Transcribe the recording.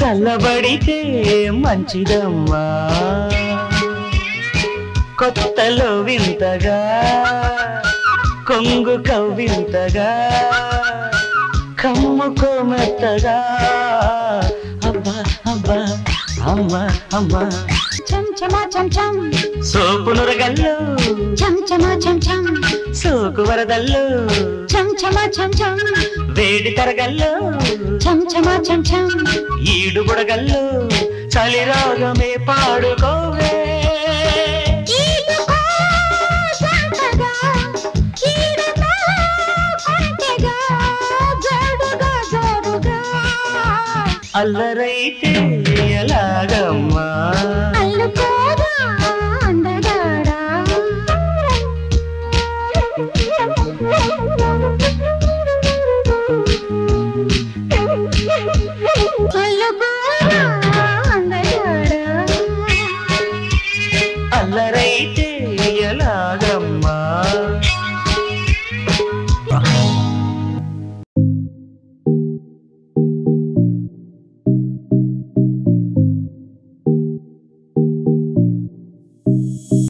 చల్లబడితే మంచిదమ్మా కొత్తలో వింతగా కొంగు కవ్వింతగా కమ్ముకో మెత్తగా అబ్బా అబ్బా అమ్మ అమ్మ చంచమా చంచం సోపు నురగల్లు చంచమా చంచం సోకు వరదల్లు చంచమా చంచం వేడి తరగల్లు చంచమా చంచం ఈడు బుడగల్లు చలి రాగమే పాడుకోవే ఈదుకో శాంతగా, ఈడుతో కొంటెగా, జడుగా జోరుగా. అల్లరైతే ఎలాగమ్మా అల్లుకోగా అందగాడా. అల్లుకో